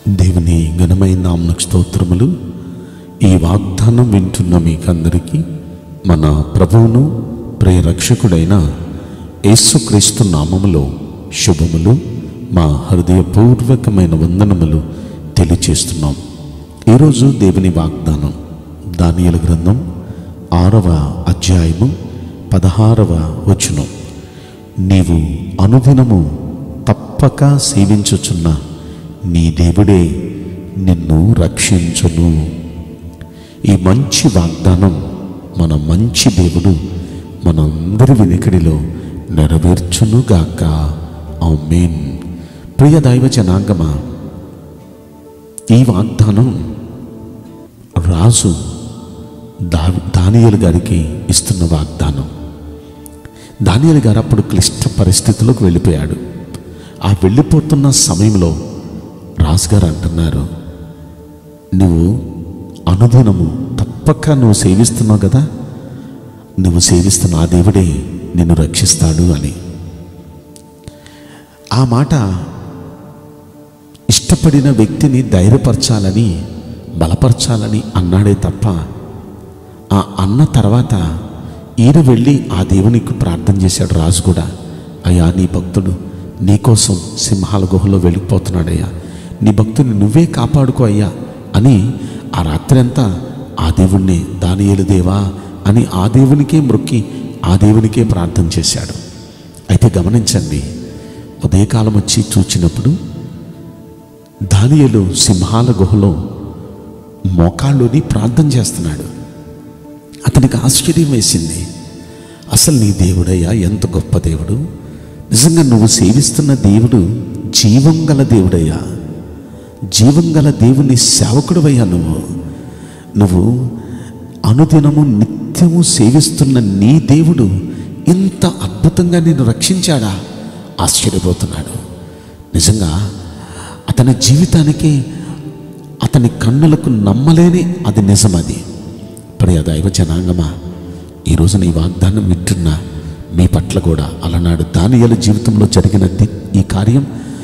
దేవుని ఘనమైన నామకు స్తోత్రములు ఈ వాగ్దానం వింటున్న మీకందరికీ మన ప్రభువును ప్రియరక్షకుడైన యేసుక్రీస్తు నామములో శుభములు మా హృదయపూర్వకమైన వందనములు తెలియచేస్తున్నాం ఈరోజు దేవుని వాగ్దానం దానియల గ్రంథం ఆరవ అధ్యాయము పదహారవ వచనం నీవు అనుదినము తప్పక సేవించుచున్న నీ దేవుడే నిన్ను రక్షించును ఈ మంచి వాగ్దానం మన మంచి దేవుడు మనందరి వినికిడిలో నెరవేర్చునుగాక ఆమేన్ ప్రియ దైవ జనాంగమా ఈ వాగ్దానం రాజు దా దానియలు గారికి ఇస్తున్న వాగ్దానం దానియలు గారు అప్పుడు క్లిష్ట పరిస్థితులకు వెళ్ళిపోయాడు ఆ వెళ్ళిపోతున్న సమయంలో రాజుగారు అంటున్నారు నువ్వు అనుదినము తప్పక నువ్వు సేవిస్తున్నావు కదా నువ్వు సేవిస్తున్న ఆ దేవుడే నిన్ను రక్షిస్తాడు అని ఆ మాట ఇష్టపడిన వ్యక్తిని ధైర్యపరచాలని బలపరచాలని అన్నాడే తప్ప ఆ అన్న తర్వాత ఈయన వెళ్ళి ఆ దేవునికి ప్రార్థన చేశాడు రాజు కూడా అయ్యా నీ భక్తుడు నీకోసం సింహాల గుహలో వెళ్ళిపోతున్నాడయ్యా నీ భక్తుని నువ్వే కాపాడుకో అయ్యా అని ఆ రాత్రి అంతా ఆ దేవుణ్ణి దానియేలు దేవా అని ఆ దేవునికే మొక్కి ఆ దేవునికే ప్రార్థన చేశాడు అయితే గమనించండి ఉదయకాలం వచ్చి చూచినప్పుడు దానియలు సింహాల గుహలో మోకాళ్ళుని ప్రార్థన చేస్తున్నాడు అతనికి ఆశ్చర్యం వేసింది అసలు నీ దేవుడయ్యా ఎంత గొప్ప దేవుడు నిజంగా నువ్వు సేవిస్తున్న దేవుడు జీవం గల దేవుడయ్యా జీవం గల దేవుని సేవకుడువయ్యా నువ్వు నువ్వు అనుదినము నిత్యము సేవిస్తున్న నీ దేవుడు ఇంత అద్భుతంగా నిన్ను రక్షించాడా ఆశ్చర్యపోతున్నాడు నిజంగా అతని జీవితానికి అతని కన్నులకు నమ్మలేని అది నిజమది ప్రియ దైవ జనాంగమా ఈరోజు నీ వాగ్దానం వింటున్నా మీ పట్ల కూడా అలనాడు దానియల జీవితంలో జరిగినది ఈ కార్యం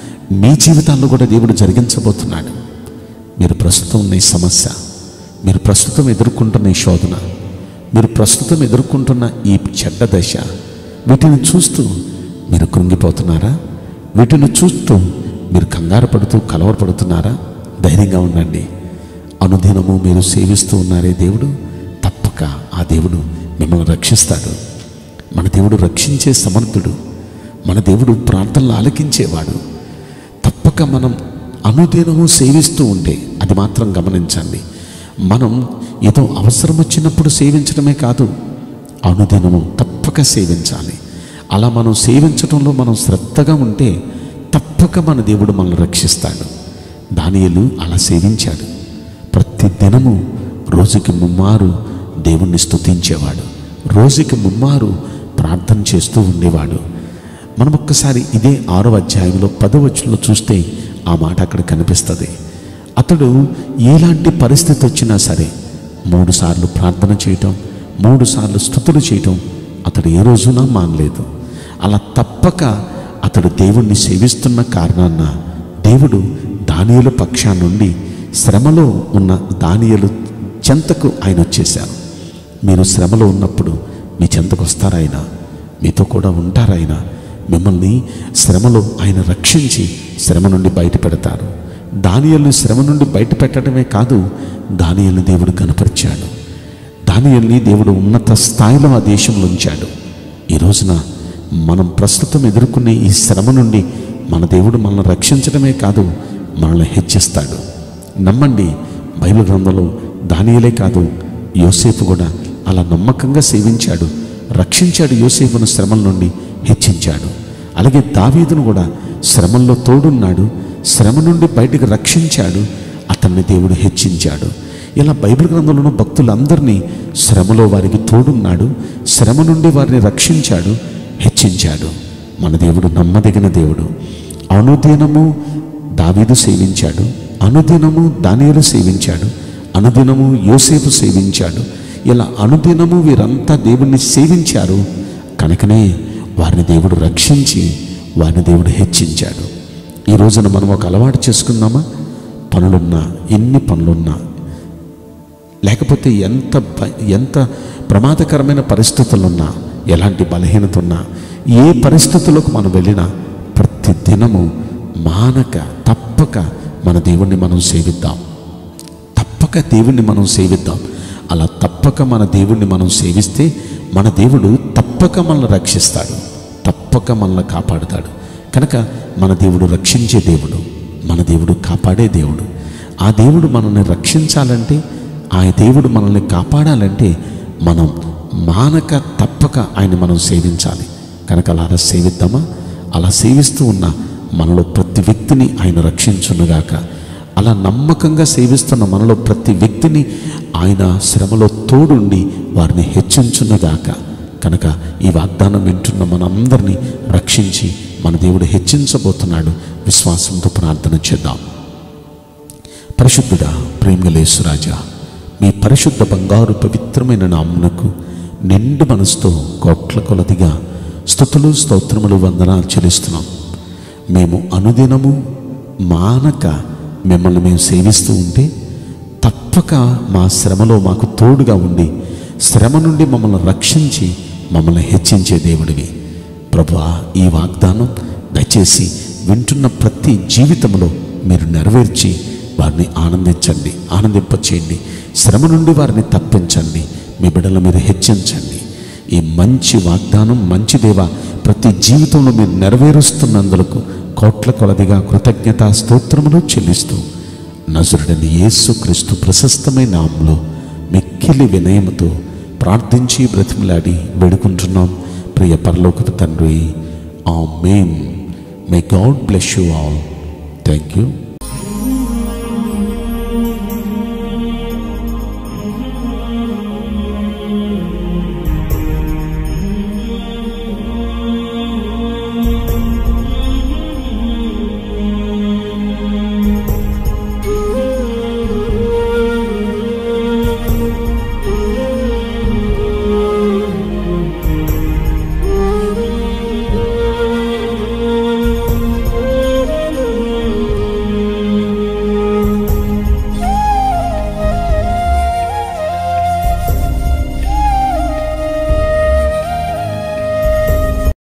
మీ జీవితాల్లో కూడా దేవుడు జరిగించబోతున్నాడు మీరు ప్రస్తుతం ఉన్న ఈ సమస్య మీరు ప్రస్తుతం ఎదుర్కొంటున్న ఈ శోధన మీరు ప్రస్తుతం ఎదుర్కొంటున్న ఈ చెడ్డ దశ వీటిని చూస్తూ మీరు కృంగిపోతున్నారా వీటిని చూస్తూ మీరు కంగారు పడుతూ కలవరపడుతున్నారా ధైర్యంగా ఉండండి అనుదినము మీరు సేవిస్తూ ఉన్నారే దేవుడు తప్పక ఆ దేవుడు మిమ్మల్ని రక్షిస్తాడు మన దేవుడు రక్షించే సమర్థుడు మన దేవుడు ప్రార్థనలు ఆలకించేవాడు తప్పక మనం అనుదినము సేవిస్తూ ఉంటే అది మాత్రం గమనించండి మనం ఏదో అవసరం వచ్చినప్పుడు సేవించడమే కాదు అనుదినము తప్పక సేవించాలి అలా మనం సేవించడంలో మనం శ్రద్ధగా ఉంటే తప్పక మన దేవుడు మనల్ని రక్షిస్తాడు దానియలు అలా సేవించాడు ప్రతి దినము రోజుకి ముమ్మారు దేవుణ్ణి స్తుతించేవాడు రోజుకి ముమ్మారు ప్రార్థన చేస్తూ ఉండేవాడు మనం ఒక్కసారి ఇదే ఆరో అధ్యాయంలో పదవచనంలో చూస్తే ఆ మాట అక్కడ కనిపిస్తుంది అతడు ఎలాంటి పరిస్థితి వచ్చినా సరే మూడు సార్లు ప్రార్థన చేయటం మూడు సార్లు స్థుతులు చేయటం అతడు ఏ రోజున మానలేదు అలా తప్పక అతడు దేవుణ్ణి సేవిస్తున్న కారణాన దేవుడు దానియల పక్షా నుండి శ్రమలో ఉన్న దానియలు చెంతకు ఆయన వచ్చేశారు మీరు శ్రమలో ఉన్నప్పుడు మీ చెంతకు వస్తారాయన మీతో కూడా ఉంటారాయన మిమ్మల్ని శ్రమలో ఆయన రక్షించి శ్రమ నుండి బయట పెడతారు దానియల్ని శ్రమ నుండి బయట పెట్టడమే కాదు దానియల్ని దేవుడు కనపరిచాడు దానియల్ని దేవుడు ఉన్నత స్థాయిలో ఆ దేశంలో ఉంచాడు ఈ రోజున మనం ప్రస్తుతం ఎదుర్కొనే ఈ శ్రమ నుండి మన దేవుడు మనల్ని రక్షించడమే కాదు మనల్ని హెచ్చిస్తాడు నమ్మండి బైబిల్ గ్రంథంలో దానియలే కాదు యోసేపు కూడా అలా నమ్మకంగా సేవించాడు రక్షించాడు యోసేపును శ్రమల నుండి హెచ్చించాడు అలాగే దావీదును కూడా శ్రమల్లో తోడున్నాడు శ్రమ నుండి బయటకు రక్షించాడు అతన్ని దేవుడు హెచ్చించాడు ఇలా బైబిల్ గ్రంథంలో ఉన్న భక్తులందరినీ శ్రమలో వారికి తోడున్నాడు శ్రమ నుండి వారిని రక్షించాడు హెచ్చించాడు మన దేవుడు నమ్మదగిన దేవుడు అనుదినము దావీదు సేవించాడు అనుదినము దానియలు సేవించాడు అనుదినము యోసేపు సేవించాడు ఇలా అనుదినము వీరంతా దేవుణ్ణి సేవించారు కనుకనే వారిని దేవుడు రక్షించి వారిని దేవుడు హెచ్చించాడు ఈ రోజున మనం ఒక అలవాటు చేసుకుందామా పనులున్నా ఎన్ని పనులున్నా లేకపోతే ఎంత భ- ఎంత ప్రమాదకరమైన పరిస్థితులున్నా ఎలాంటి బలహీనత ఉన్నా ఏ పరిస్థితులకు మనం వెళ్ళినా ప్రతి దినము మానక తప్పక మన దేవుణ్ణి మనం సేవిద్దాం తప్పక దేవుణ్ణి మనం సేవిద్దాం అలా తప్పక మన దేవుణ్ణి మనం సేవిస్తే మన దేవుడు తప్పక మనల్ని రక్షిస్తాడు తప్పక మనల్ని కాపాడుతాడు కనుక మన దేవుడు రక్షించే దేవుడు మన దేవుడు కాపాడే దేవుడు ఆ దేవుడు మనల్ని రక్షించాలంటే ఆ దేవుడు మనల్ని కాపాడాలంటే మనం మానక తప్పక ఆయన మనం సేవించాలి కనుక అలా సేవిద్దామా అలా సేవిస్తూ ఉన్న మనలో ప్రతి వ్యక్తిని ఆయన రక్షించునుగాక అలా నమ్మకంగా సేవిస్తున్న మనలో ప్రతి వ్యక్తిని ఆయన శ్రమలో తోడుండి వారిని హెచ్చించునుగాక కనుక ఈ వాగ్దానం వింటున్న మనందరినీ రక్షించి మన దేవుడు హెచ్చించబోతున్నాడు విశ్వాసంతో ప్రార్థన చేద్దాం పరిశుద్ధుడా ప్రేమలేసురాజా మీ పరిశుద్ధ బంగారు పవిత్రమైన నామునకు నిండు మనసుతో కోట్ల కొలదిగా స్థుతులు స్తోత్రములు వందనాలు చెల్లిస్తున్నాం మేము అనుదినము మానక మిమ్మల్ని మేము సేవిస్తూ ఉంటే తప్పక మా శ్రమలో మాకు తోడుగా ఉండి శ్రమ నుండి మమ్మల్ని రక్షించి మమ్మల్ని హెచ్చించే దేవుడివి ప్రభువా ఈ వాగ్దానం దయచేసి వింటున్న ప్రతి జీవితంలో మీరు నెరవేర్చి వారిని ఆనందించండి ఆనందింపచేయండి శ్రమ నుండి వారిని తప్పించండి మీ బిడ్డల మీరు హెచ్చించండి ఈ మంచి వాగ్దానం మంచి దేవ ప్రతి జీవితంలో మీరు నెరవేరుస్తున్నందులకు కోట్ల కొలదిగా కృతజ్ఞత స్తోత్రములు చెల్లిస్తూ నజరుడని యేసు క్రీస్తు ప్రశస్తమైన నామంలో మిక్కిలి వినయముతో ప్రార్థించి బ్రతిమలాడి వేడుకుంటున్నాం ప్రియ పరలోకపు తండ్రి amen may God bless you all thank you